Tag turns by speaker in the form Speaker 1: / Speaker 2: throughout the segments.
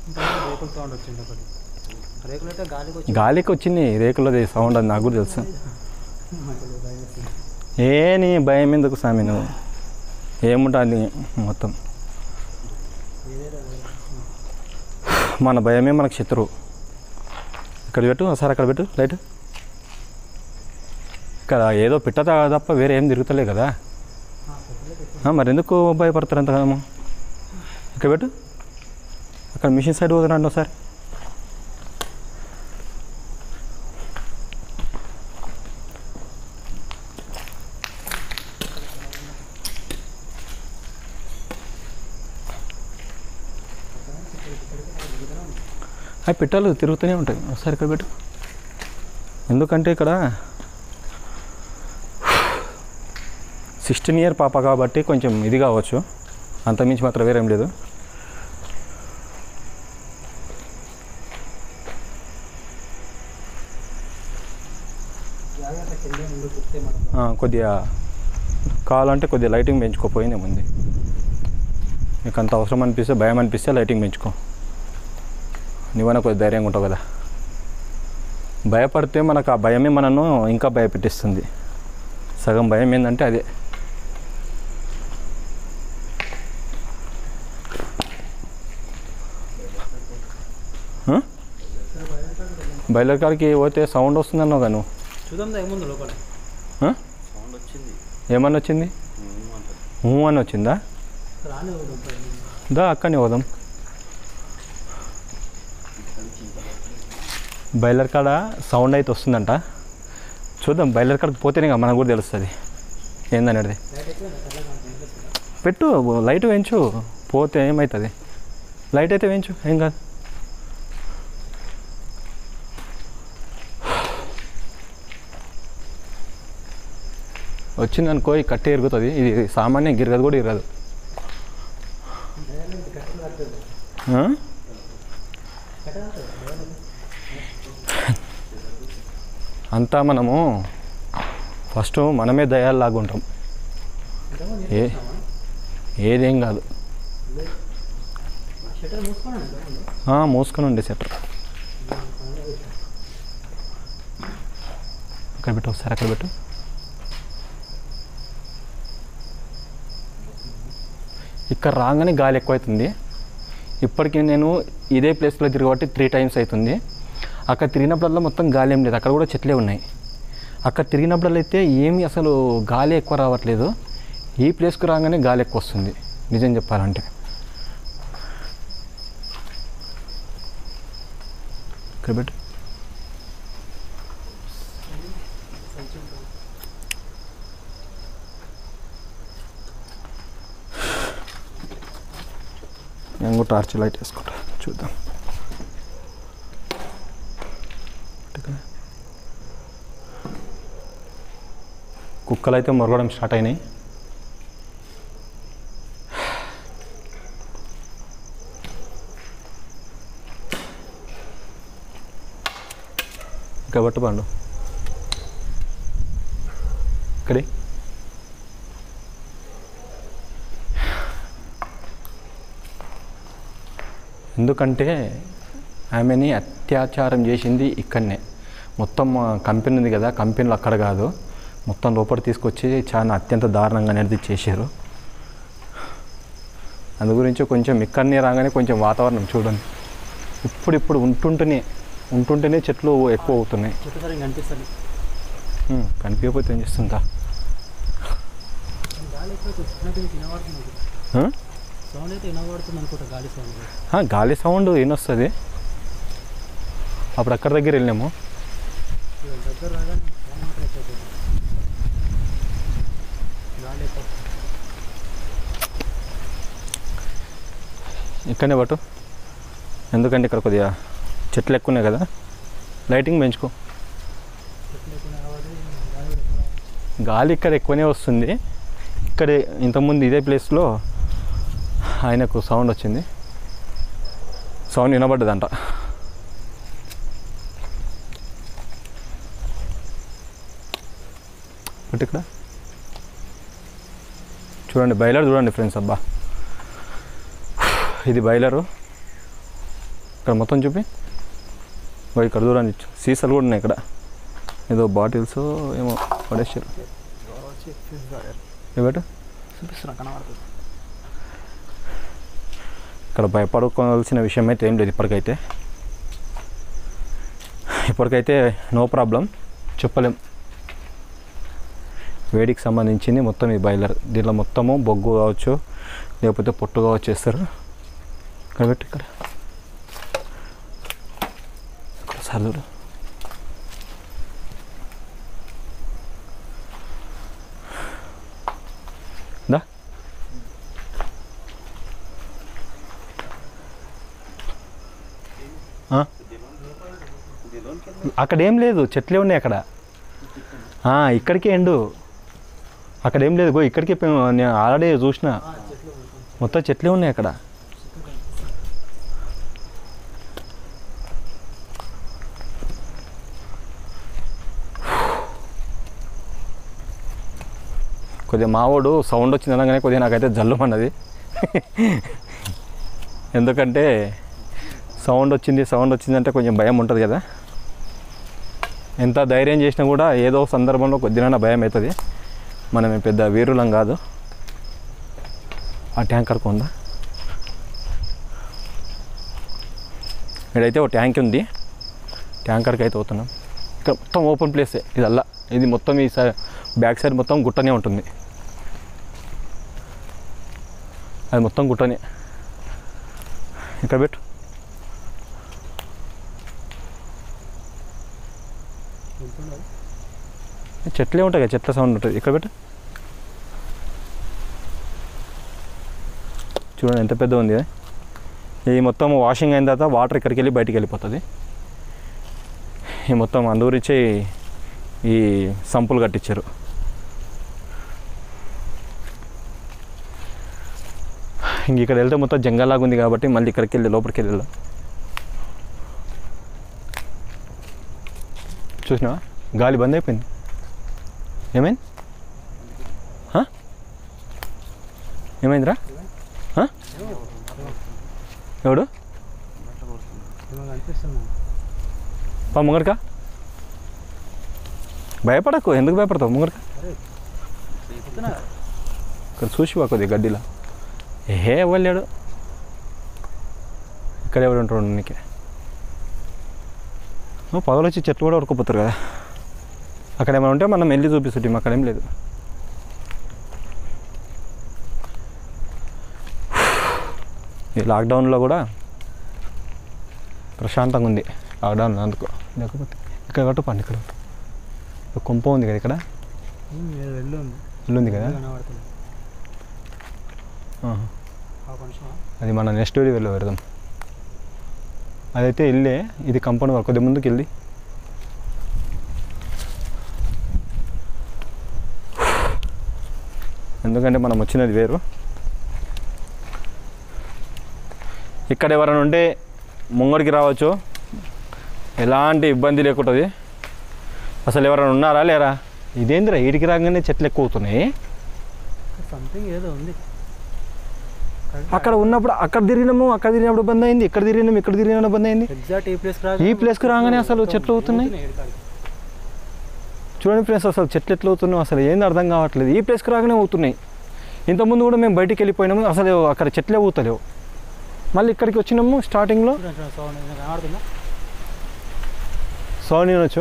Speaker 1: ఇంకా రేకుల సౌండ్ వచ్చింది ఒకటి రేకులు అయితే గాలికి వచ్చి
Speaker 2: గాలికి వచ్చింది రేకులది సౌండ్ అది నాకు కూడా తెలుసు
Speaker 1: మనకు భయం వేస్తుంది
Speaker 2: ఏ నీ భయం ఎందుకు స్వామి నువ్వు ఏముంటుంది మొత్తం
Speaker 1: ఏదేదో
Speaker 2: మన భయమే మనకు శత్రువు ఇక్కడ పెట్టు ఒకసారి అక్కడ పెట్టు లైట్ ఇక్కడ ఏదో పిట్ట తప్ప వేరే ఏం తిరుగుతలే కదా ఆ, మరి ఎందుకు భయపడతారు అంతగానో ఇక్కడ పెట్టు అక్కడ మిషన్ సైడ్ పోతున్నాడు ఒకసారి అవి పిట్టలు తిరుగుతూనే ఉంటాయి ఒకసారి ఇక్కడ పెట్టు ఎందుకంటే ఇక్కడ సిక్స్టీన్ ఇయర్ పాప కాబట్టి కొంచెం ఇది కావచ్చు అంతమించి మాత్రం వేరేం లేదు
Speaker 1: జాగ్రత్త కింద ముందు కుత్తే మనకు
Speaker 2: ఆ, కొద్దిగా కావాలంటే కొద్దిగా లైటింగ్ పెంచుకోపోయింది ముందు నీకు అంత అవసరం అనిపిస్తే భయం అనిపిస్తే లైటింగ్ పెంచుకో నువ్వైనా కొద్దిగా ధైర్యంగా ఉంటావు కదా భయపడితే మనకు ఆ భయమే మనను ఇంకా భయపెట్టిస్తుంది సగం భయం ఏంటంటే అదే ఆ? బయలర్ కాడికి పోతే సౌండ్ వస్తుందన్నావు కదా నువ్వు
Speaker 1: చూద్దాం దా ఏముంది లోపల
Speaker 2: ఆ?
Speaker 3: సౌండ్ వచ్చింది
Speaker 2: ఏమని వచ్చింది
Speaker 3: ఉమ్ అంటారు.
Speaker 2: ఊ అని వచ్చిందా
Speaker 1: రాని లోపల
Speaker 2: దా అక్కడనే పోదాం బయలర్ కాడ సౌండ్ అయితే వస్తుందంట చూద్దాం బయలర్ కాడకి పోతేనే కదా మనకు కూడా తెలుస్తుంది ఏందనేది
Speaker 1: లైట్ ఎక్కువ కళ్ళ కనిపిస్తుందా
Speaker 2: పెట్టు లైట్ వేయించు పోతే ఏమవుతుంది లైట్ అయితే వేయించు ఏం కాదు వచ్చింది అనుకో ఈ కట్టే ఇరుగుతుంది ఇది సామాన్యం గిరగదు కూడా ఇరగదు
Speaker 1: కట్టలు కట్టదు
Speaker 2: ఆ?
Speaker 1: కట్టదు
Speaker 2: అంతా మనము ఫస్ట్ మనమే దయాల్లాగా ఉంటాం ఏ ఏదేం కాదు
Speaker 1: షటర్ మూసుకోండి
Speaker 2: ఆ, మూసుకొని ఉండే సెటర్ అక్కడ పెట్టు ఒకసారి అక్కడ పెట్టు ఇక్కడ రాగానే గాలి ఎక్కువైతుంది ఇప్పటికి నేను ఇదే ప్లేస్లో తిరగబట్టి త్రీ టైమ్స్ అవుతుంది అక్కడ తిరిగినప్పుడల్లా మొత్తం గాలి ఏం లేదు అక్కడ కూడా చెట్లే ఉన్నాయి అక్కడ తిరిగినప్పుడల్లా అయితే ఏమీ అసలు గాలి ఎక్కువ రావట్లేదు ఈ ప్లేస్కి రాగానే గాలి ఎక్కువ వస్తుంది నిజం చెప్పాలంటే ఇక్కడ పెట్టు నేను కూడా టార్చ్ లైట్ వేసుకుంటా చూద్దాం ఇక్కడ. కుక్కలు అయితే మొరగడం స్టార్ట్ అయినాయి ఇంకా పట్టు పండు ఇక్కడి ఎందుకంటే ఆమెని అత్యాచారం చేసింది ఇక్కడనే మొత్తం ఆ, కంపెనీ ఉంది కదా కంపెనీలు అక్కడ కాదు మొత్తం లోపల తీసుకొచ్చి చాలా అత్యంత దారుణంగా అనేది చేశారు అందు గురించి కొంచెం ఇక్కడనే రాగానే కొంచెం వాతావరణం చూడండి ఇప్పుడు ఇప్పుడు ఉంటుంటేనే ఉంటుంటేనే చెట్లు ఎక్కువ అవుతున్నాయి
Speaker 1: చెట్టు సరిగ్గా కనిపిస్తుంది
Speaker 2: ఉమ్, కనిపించకపోతే ఏం చేస్తుందా
Speaker 1: గాలి ఎక్కువ వచ్చినట్టు వినబడుతుంది
Speaker 2: ఆ?
Speaker 1: సౌండ్ అయితే వినబడుతుంది అనుకుంటా గాలి సౌండ్
Speaker 2: ఆ, గాలి సౌండ్ ఏనొస్తుంది అప్పుడు అక్కడ దగ్గర వెళ్ళాము
Speaker 1: దగ్గర రాగానే సౌండ్ మాత్రం ఎక్కువ అవుతుంది. గాలి ఎక్కువ
Speaker 2: ఇక్కడనే పట్టు ఎందుకంటే ఇక్కడ కొద్దిగా చెట్లు ఎక్కువ ఉన్నాయి కదా లైటింగ్ పెంచుకో
Speaker 1: చెట్లు ఎక్కువ కాబట్టి గాలి కూడా ఎక్కువ రావాలి.
Speaker 2: గాలి ఇక్కడ ఎక్కువనే వస్తుంది ఇక్కడ ఇంతకుముందు ఇదే ప్లేస్లో ఆయనకు సౌండ్ వచ్చింది సౌండ్ వినబడ్డదంట బట్ ఇక్కడ చూడండి బయలర్ చూడండి ఫ్రెండ్స్ అబ్బా ఇది బయలరు ఇక్కడ మొత్తం చూపి ఓ ఇక్కడ దూరాన్ని ఇచ్చు సీసాలు కూడా ఉన్నాయి ఇక్కడ ఏదో బాటిల్స్ ఏమో పడేసారు
Speaker 1: ఎవరో వచ్చి ఫ్యూజ్ కాడారు
Speaker 2: ఏమిటి
Speaker 1: చూపిస్తున్నా కనబడుతుంది
Speaker 2: ఇక్కడ భయపడుకోవాల్సిన విషయం అయితే ఏం లేదు ఇప్పటికైతే ఇప్పటికైతే నో ప్రాబ్లం చెప్పలేం వేడికి సంబంధించింది మొత్తం ఈ బాయిలర్ దీంట్లో మొత్తము బొగ్గు కావచ్చు లేకపోతే పొట్టు కావచ్చు వేస్తారు ఇక్కడ పెట్టి ఇక్కడ ఇక్కడ సర్దుడు దా ఆ? అక్కడ ఏం లేదు చెట్లే ఉన్నాయి అక్కడ ఆ, ఇక్కడికే ఎండు అక్కడ ఏం లేదు గో ఇక్కడికే పె- నేను ఆల్రెడీ చూసిన మొత్తం చెట్లే ఉన్నాయి అక్కడ కొద్దిగా మావాడు సౌండ్ వచ్చింది అనగానే కొద్దిగా నాకైతే జల్లుమన్నది ఎందుకంటే సౌండ్ వచ్చింది సౌండ్ వచ్చిందంటే కొంచెం భయం ఉంటుంది కదా ఎంత ధైర్యం చేసినా కూడా ఏదో ఒక సందర్భంలో కొద్దిగా భయం అవుతుంది మనం ఏం పెద్ద వీరులం కాదు ఆ ట్యాంకర్ కొందా ఇక్కడైతే ఒక ట్యాంక్ ఉంది ట్యాంకర్కి అయితే అవుతున్నాం ఇక్కడ మొత్తం ఓపెన్ ప్లేసే ఇదల్లా ఇది మొత్తం ఈ సైడ్ బ్యాక్ సైడ్ మొత్తం గుట్టనే ఉంటుంది అది మొత్తం గుట్టనే ఇక్కడ పెట్టు
Speaker 1: వెళ్తుండదు
Speaker 2: చెట్లే ఉంటాయి కదా చెట్ల సౌండ్ ఉంటుంది ఇక్కడ పెట్టు చూడండి ఎంత పెద్ద ఉంది ఇది. ఇది మొత్తం వాషింగ్ అయిన తర్వాత వాటర్ ఇక్కడికి వెళ్ళి బయటికి వెళ్ళిపోతుంది ఈ మొత్తం అందూరిచ్చే ఈ సంపులు కట్టించారు ఇంక ఇక్కడ వెళ్తే మొత్తం జంగల్లాగా ఉంది కాబట్టి మళ్ళీ ఇక్కడికి వెళ్ళి లోపలికి వెళ్ళి వెళ్దాం. చూసినావా గాలి బంద్ అయిపోయింది ఏమైంది హ? ఏమైందిరా హ? ఎవడు
Speaker 1: ఏమో అనిపిస్తుంది
Speaker 2: పా ముంగడికా భయపడకు ఎందుకు భయపడతావు ముంగడికా
Speaker 1: చెప్తున్నా
Speaker 2: ఇక్కడ చూసి వా కొద్దిగా గడ్డిలా ఏ ఇవ్వలేడు ఇక్కడ ఎవరు ఉంటారు నీకే ఓ పగలు వచ్చి చెట్లు కూడా ఉడకపోతారు కదా అక్కడ ఏమైనా ఉంటే మనం వెళ్ళి చూపిస్తుంటాం అక్కడ ఏం లేదు ఈ లాక్డౌన్లో కూడా ప్రశాంతంగా ఉంది లాక్డౌన్ అందుకు లేకపోతే ఇక్కడ కట్టు పండి ఇక్కడ ఇక్కడ కుంప ఉంది కదా ఇక్కడ
Speaker 1: ఏదో వెళ్ళు ఉంది
Speaker 2: ఇల్లు ఉంది కదా
Speaker 1: కనబడుతుంది
Speaker 2: ఆహా.
Speaker 1: ఆ కొంచెం
Speaker 2: అది మన నెక్స్ట్ వీడియోలో పెడదాం అదైతే ఇల్లే ఇది కంపౌండ్ వర్క్ కొద్ది ముందుకు వెళ్ళి ఎందుకంటే మనం వచ్చినది వేరు ఇక్కడ ఎవరైనా ఉంటే ముంగడికి రావచ్చు ఎలాంటి ఇబ్బంది లేకుంటుంది అసలు ఎవరైనా ఉన్నారా లేరా ఇదేందిరా ఈడికి రాగానే చెట్లు ఎక్కువ అవుతున్నాయి
Speaker 1: సంథింగ్ ఏదో ఉంది
Speaker 2: అక్కడ ఉన్నప్పుడు అక్కడ తిరిగినాము అక్కడ తిరిగినప్పుడు బంద్ అయింది ఇక్కడ తిరిగినాము ఇక్కడ తిరిగినప్పుడు బంద్ అయింది
Speaker 1: ఎగ్జాక్ట్ ఈ ప్లేస్
Speaker 2: ఈ place కి రాగానే అసలు చెట్లు అవుతున్నాయి. చూడండి ఫ్రెండ్స్ అసలు చెట్లు ఎట్లా అవుతున్నాయి అసలు ఏంది అర్థం కావట్లేదు ఈ ప్లేస్కి రాగానే అవుతున్నాయి ఇంతకుముందు కూడా మేము బయటికి వెళ్ళిపోయినాము అసలు అక్కడ చెట్లే అవుతలేవు మళ్ళీ ఇక్కడికి వచ్చినాము స్టార్టింగ్లో
Speaker 1: సౌండ్ కనబడుతుందా
Speaker 2: సౌండ్ వినొచ్చు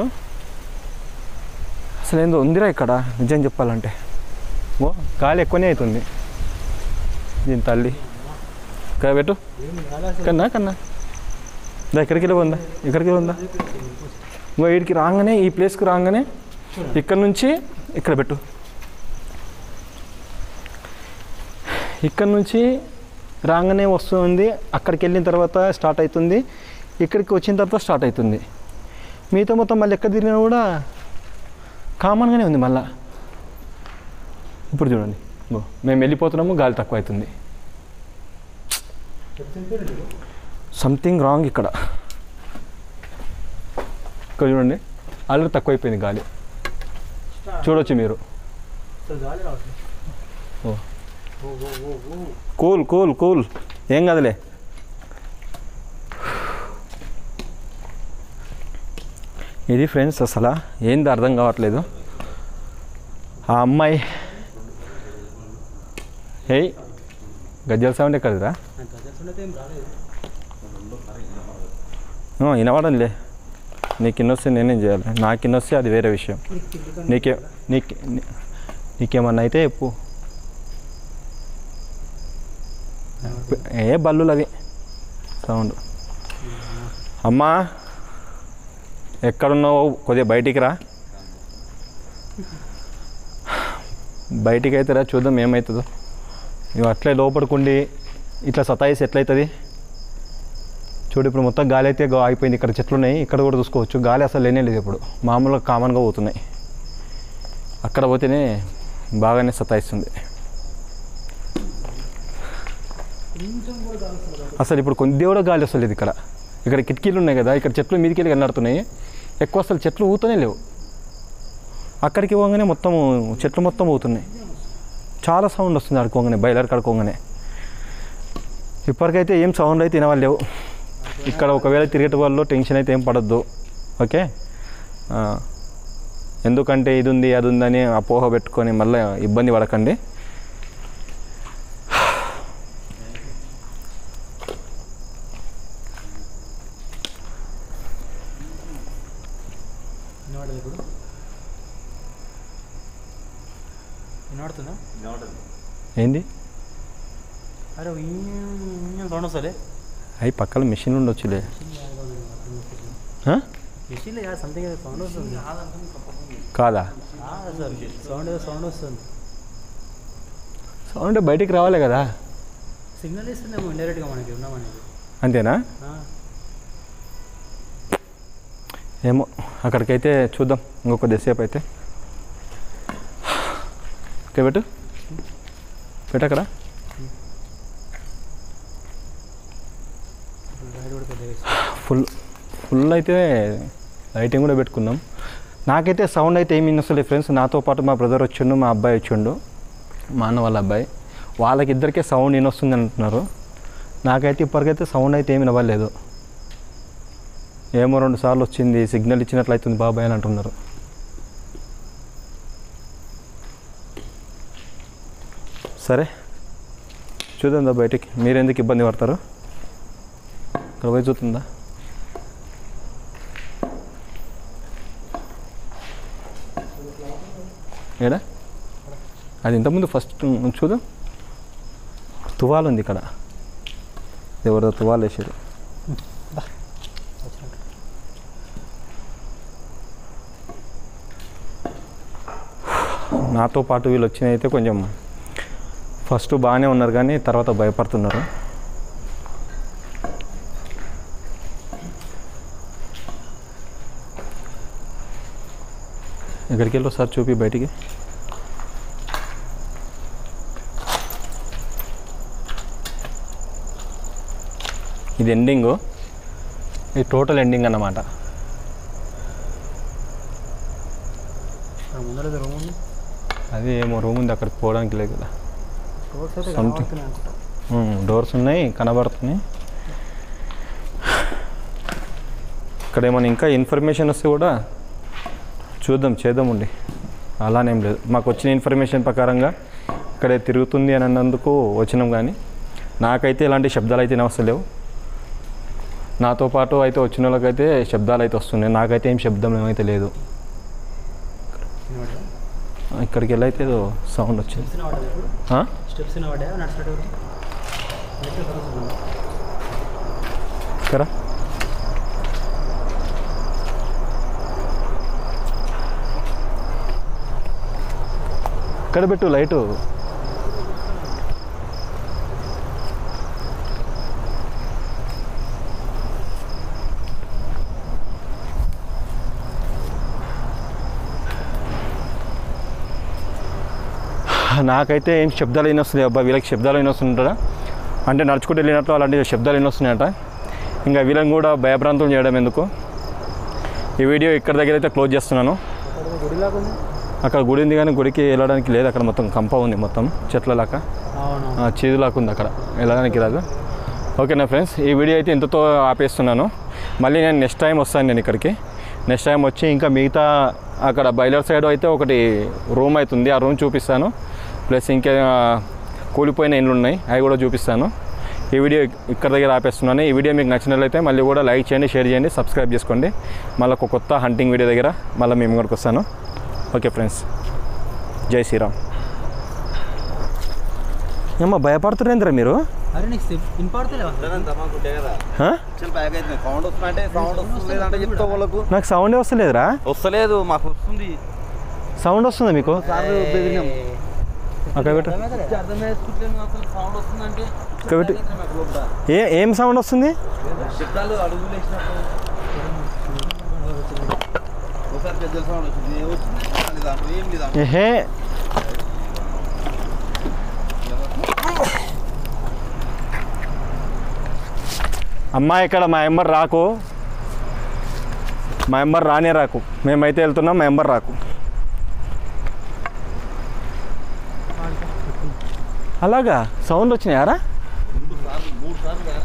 Speaker 2: అసలు ఏందో ఉందిరా ఇక్కడ నిజం చెప్పాలంటే ఓ గాలి ఎక్కువనే అవుతుంది దీని తల్లి ఇక్కడ పెట్టు
Speaker 1: ఏం కాదు అసలు.
Speaker 2: కన్నా కన్నా దా ఇక్కడికి వెళ్ళి ఉందా ఇక్కడికి వెళ్ళి ఉందా ఇంకో వీడికి రాగానే ఈ ప్లేస్కి రాగానే ఇక్కడ నుంచి ఇక్కడ పెట్టు ఇక్కడ నుంచి రాగానే వస్తుంది అక్కడికి వెళ్ళిన తర్వాత స్టార్ట్ అవుతుంది ఇక్కడికి వచ్చిన తర్వాత స్టార్ట్ అవుతుంది మిగతా మొత్తం మళ్ళీ ఎక్కడ తిరిగినా కూడా కామన్గానే ఉంది మళ్ళా ఇప్పుడు చూడండి ఇగో మేము వెళ్ళిపోతున్నాము గాలి తక్కువ అవుతుంది సంథింగ్ రాంగ్ ఇక్కడ ఇక్కడ చూడండి ఆల్రెడీ తక్కువ అయిపోయింది గాలి చూడొచ్చు మీరు
Speaker 1: అసలు గాలి రావట్లేదు
Speaker 2: ఓ
Speaker 1: ఓ ఓ ఓ ఓ
Speaker 2: కూల్ కూల్ కూల్ ఏం కదలే ఇది ఫ్రెండ్స్ అసలు ఏంది అర్థం కావట్లేదు ఆ అమ్మాయి ఏయ్ గజ్జల సౌండ్ ఎక్కడిరా
Speaker 1: నాకు గజల్స్ ఏం రాలేదు
Speaker 2: వినవడంలే నీకు ఇన్నొస్తే నేనేం చేయాలి నాకు ఇన్నొస్తే అది వేరే విషయం నీకే నీకే నీ- నీకేమన్నా అయితే చెప్పు ఏ బల్లులు అవి సౌండ్ అమ్మా ఎక్కడున్నావు కొద్దిగా బయటికి రా బయటికి అయితే రా చూద్దాం ఏమవుతుందో ఇవి అట్లే లోపలికుండి ఇట్లా సతాయిసి ఎట్లయితుంది చూడు ఇప్పుడు మొత్తం గాలి అయితే గా- ఆగిపోయింది ఇక్కడ చెట్లు ఉన్నాయి ఇక్కడ కూడా చూసుకోవచ్చు గాలి అసలు లేనే లేదు ఇప్పుడు మామూలుగా కామన్గా పోతున్నాయి అక్కడ పోతేనే బాగానే సతాయిస్తుంది
Speaker 1: కొంచెం కూడా గాలి వస్తుంది కదా.
Speaker 2: అసలు ఇప్పుడు కొద్ది కూడా గాలి వస్తలేదు ఇక్కడ ఇక్కడ కిటికీలు ఉన్నాయి కదా ఇక్కడ చెట్లు మీదకి వెళ్ళి కనడుతున్నాయి ఎక్కువ అసలు చెట్లు ఊతనే లేవు అక్కడికి పోగానే మొత్తం చెట్లు మొత్తం ఊతున్నాయి చాలా సౌండ్ వస్తుంది ఆడుకోగానే బయలర్ కడుకోగానే ఇప్పటికైతే ఏం సౌండ్ అయితే వినవాలి లేవు ఇక్కడ ఒకవేళ తిరిగేట వాళ్ళు టెన్షన్ అయితే ఏం పడద్దు ఓకే ఆ, ఎందుకంటే ఇది ఉంది అది ఉందని అపోహ పెట్టుకొని మళ్ళీ ఇబ్బంది పడకండి
Speaker 1: వినపడదు ఇప్పుడు వినపడుతుందా
Speaker 2: ఏంది
Speaker 1: అరే సౌండ్ వస్తలే
Speaker 2: అవి పక్కన మిషన్ ఉండొచ్చులే ఆ?
Speaker 1: మిషన్లో కాదు సంథింగ్ ఏదో సౌండ్ వస్తుంది
Speaker 2: కాదా
Speaker 1: కాదు సార్ సౌండ్ ఏదో సౌండ్ వస్తుంది
Speaker 2: సౌండ్ బయటికి రావాలి కదా
Speaker 1: సిగ్నల్ ఇస్తుందేమో ఇండైరెక్ట్గా మనకి ఉన్నామనేది
Speaker 2: అంతేనా
Speaker 1: ఆ,
Speaker 2: ఏమో అక్కడికైతే చూద్దాం ఇంకొక కొద్దిసేపు అయితే ఓకే పెట్టు పెట్టు అక్కడ
Speaker 1: ఇప్పుడు లైట్ కూడా పెద్దగా వేసి.
Speaker 2: ఫుల్ ఫుల్ అయితే లైటింగ్ కూడా పెట్టుకున్నాం నాకైతే సౌండ్ అయితే ఏమి వినొస్తలే ఫ్రెండ్స్ నాతో పాటు మా బ్రదర్ వచ్చిండు మా అబ్బాయి వచ్చిండు మా అన్న వాళ్ళ అబ్బాయి వాళ్ళకి ఇద్దరికే సౌండ్ వినొస్తుంది అంటున్నారు నాకైతే ఇప్పటికైతే సౌండ్ అయితే ఏమి వినవలేదు ఏమో రెండు సార్లు వచ్చింది సిగ్నల్ ఇచ్చినట్లయితుంది బాబాయ్ అని అంటున్నారు సరే చూద్దాం దా బయటికి మీరు ఎందుకు ఇబ్బంది పడతారు ఇక్కడ పోయి చూస్తుందా ఏడా అది ఇంతకుముందు ఫస్ట్ చూద్దాం తువాలు ఉంది ఇక్కడ ఎవరిదో తువాలు వేసారు
Speaker 1: వచ్చినట్టు
Speaker 2: నాతో పాటు వీళ్ళు వచ్చిన అయితే కొంచెం ఫస్ట్ బాగానే ఉన్నారు కానీ తర్వాత భయపడుతున్నారు ఎక్కడికి వెళ్ళి ఒకసారి చూపి బయటికి ఇది ఎండింగ్ ఇది టోటల్ ఎండింగ్ అన్నమాట
Speaker 1: అక్కడ ముందర ఏదో రూమ్ ఉంది
Speaker 2: అది ఏమో రూమ్ ఉంది అక్కడికి పోవడానికి లేదు కదా
Speaker 1: రోడ్స్ అయితే
Speaker 2: Something.
Speaker 1: కనబడుతున్నాయి అనుకుంటా
Speaker 2: డోర్స్ ఉన్నాయి కనబడుతున్నాయి ఇక్కడ ఏమైనా ఇంకా ఇన్ఫర్మేషన్ వస్తే కూడా చూద్దాం చేద్దామండి అలానేం లేదు మాకు వచ్చిన ఇన్ఫర్మేషన్ ప్రకారంగా ఇక్కడ తిరుగుతుంది అని అన్నందుకు వచ్చినాం కానీ నాకైతే ఎలాంటి శబ్దాలు అయితే అవసరం నాతో పాటు అయితే వచ్చిన వాళ్ళకైతే శబ్దాలు అయితే వస్తున్నాయి నాకైతే ఏం శబ్దం ఏమైతే లేదు
Speaker 1: వినపడదా
Speaker 2: ఇక్కడికి వెళ్ళి అయితే ఏదో సౌండ్ వచ్చింది
Speaker 1: స్టెప్స్ వినపడ్డా ఇప్పుడు
Speaker 2: ఆ?
Speaker 1: స్టెప్స్ వినపడ్డా నడిచినట్టు మెట్లు కలుగుతున్నాను
Speaker 2: ఇక్కడ ఇక్కడ పెట్టు లైటు నాకైతే ఏం శబ్దాలు వినొస్తుంది అబ్బా వీళ్ళకి శబ్దాలు వినొస్తుంటారా అంటే నడుచుకుంటూ వెళ్ళినట్లు అలాంటి శబ్దాలు వినొస్తున్నాయట ఇంకా వీళ్ళని కూడా భయభ్రాంతులు చేయడం ఎందుకు ఈ వీడియో ఇక్కడ దగ్గర అయితే క్లోజ్ చేస్తున్నాను
Speaker 1: అక్కడ గుడిలాగా ఉంది
Speaker 2: అక్కడ గుడి ఉంది కానీ గుడికి వెళ్ళడానికి లేదు అక్కడ మొత్తం కంప ఉంది మొత్తం చెట్ల లాగా
Speaker 1: అవును
Speaker 2: చీదులాగా ఉంది అక్కడ వెళ్ళడానికి రాదు ఓకేనా ఫ్రెండ్స్ ఈ వీడియో అయితే ఇంతతో ఆపేస్తున్నాను మళ్ళీ నేను నెక్స్ట్ టైం వస్తాను నేను ఇక్కడికి నెక్స్ట్ టైం వచ్చి ఇంకా మిగతా అక్కడ బయలర్ సైడ్ అయితే ఒకటి రూమ్ అవుతుంది ఆ రూమ్ చూపిస్తాను ప్లస్ ఇంకా కూలిపోయిన ఇండ్లు ఉన్నాయి అవి కూడా చూపిస్తాను ఈ వీడియో ఇక్కడ దగ్గర ఆపేస్తున్నాను ఈ వీడియో మీకు నచ్చినట్లయితే మళ్ళీ కూడా లైక్ చేయండి షేర్ చేయండి సబ్స్క్రైబ్ చేసుకోండి మళ్ళీ ఒక కొత్త హంటింగ్ వీడియో దగ్గర మళ్ళీ మేము ముంగడికి వస్తాను ఓకే ఫ్రెండ్స్ జై శ్రీరామ్ ఏమ్మా భయపడుతున్నారేంద్రా మీరు
Speaker 1: అరే నీకు వినపడతలేవా
Speaker 2: హా?
Speaker 3: సౌండ్ వస్తుందంటే సౌండ్ వస్తుంది లేదంటే చెప్తా వాళ్ళకు
Speaker 2: నాకు సౌండే వస్తలేదురా
Speaker 3: వస్తలేదు మాకు వస్తుంది
Speaker 2: సౌండ్ వస్తుందా మీకు
Speaker 3: సార్లు బెదిరినాం
Speaker 2: అక్కడ పెట్టు
Speaker 3: అర్థం చేసుకుంటలేను అసలు సౌండ్ వస్తుందంటే
Speaker 2: ఇక్కడ పెట్టు
Speaker 3: మాకు లోపల
Speaker 2: ఏ ఏం సౌండ్ వస్తుంది
Speaker 3: శబ్దాలు అడుగులు వేసినప్పుడు ఒకసారి పెద్ద సౌండ్ వచ్చింది ఏ వచ్చింది మళ్ళీ దాంట్లో ఏం లేదు దాంట్లో.
Speaker 2: ఏహే అమ్మా ఇక్కడ మా ఎంబర్ రాకు మా ఎంబర్ రానే రాకు మేమైతే వెళ్తున్నాం మా ఎంబర్ రాకు అలాగా సౌండ్ వచ్చినాయారా
Speaker 3: మూడు సార్లు మూడు సార్లు కదా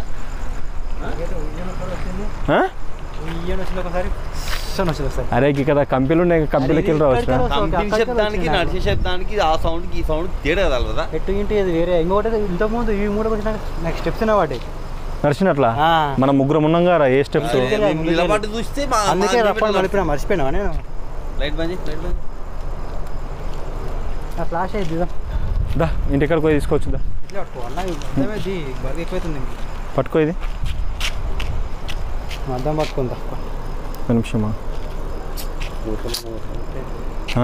Speaker 2: ఆ?
Speaker 1: ఇయ్యని వచ్చింది ఒకసారి సన్ వచ్చింది ఒకసారి
Speaker 2: అరే ఇక్కడ కంపెనీలు ఉన్నాయి కంపెనీలకి వెళ్ళి రావచ్చు
Speaker 1: ఇక్కడికే
Speaker 3: కంపెనీ
Speaker 1: అక్కడికే
Speaker 3: శబ్దానికి
Speaker 1: వచ్చింది.
Speaker 3: నడిచే శబ్దానికి ఆ సౌండ్కి ఈ సౌండ్ తేడా కదా కదా
Speaker 1: ఎట్టు ఇంటి అది వేరే ఇంకొకటి ఇంతకుముందు ఈ మూడు వచ్చిన నాకు స్టెప్స్ వాటి
Speaker 2: నడిచినట్లా
Speaker 1: ఆ.
Speaker 2: మనం ముగ్గురం ఉన్నాం కదా ఏ స్టెప్స్
Speaker 1: ముందుకే రా, ముందుకే రా.
Speaker 3: నిలబడి చూస్తే మా
Speaker 1: అందుకే రప్పని మలిపినా మర్చిపోయినా నేను
Speaker 3: లైట్ బంద్ చేయి, లైట్ బంద్ చేయి.
Speaker 1: నా ఫ్లాష్ అయ్యింది ఇదా
Speaker 2: దా ఇంటికాడికి పోయి తీసుకోవచ్చు దా
Speaker 1: ఇట్లా పట్టుకో అన్న ఇది బాగా ఎక్కువైతుంది
Speaker 2: పట్టుకో ఇది
Speaker 1: అర్థం పట్టుకుందా
Speaker 2: ఒక నిమిషమా ఆ?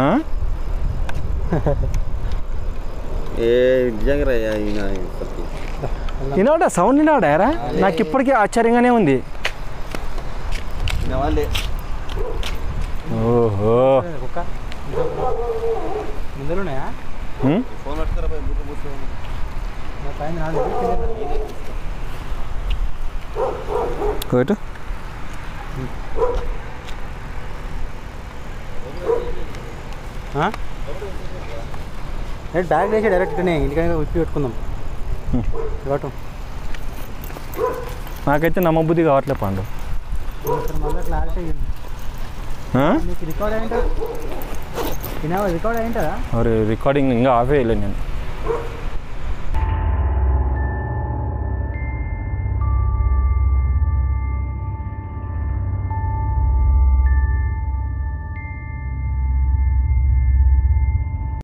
Speaker 3: ఏ నిజంగా రా, ఈయన ఇప్పటికి.
Speaker 2: వినవాడా సౌండ్ వినవాడారా నాకు ఇప్పటికీ ఆశ్చర్యంగానే ఉంది
Speaker 3: ఈయన వాళ్ళే
Speaker 2: ఓహో
Speaker 1: కుక్క ముందులు ఉన్నాయా
Speaker 2: ఉమ్?
Speaker 3: ఫోన్ పట్టుకురా పోయి, బుర్ర కూర్చోండి.
Speaker 1: నా పైన నాలుగు కింద
Speaker 2: కోటు
Speaker 1: నేను బ్యాగ్ వేసి డైరెక్ట్ ఇంటికైనా విప్పి పెట్టుకుందాం
Speaker 2: హ్మ్.
Speaker 1: ఇవ్వటం
Speaker 2: నాకైతే నమ్మబుద్ధి కావట్లే పండు
Speaker 1: మళ్ళీ క్లారిటీ
Speaker 2: ఆ?
Speaker 1: నీకు రికార్డ్ అయింటా వినావా రికార్డ్ అయింటా
Speaker 2: మరి రికార్డింగ్ ఇంకా ఆఫ్ వేయలేదు నేను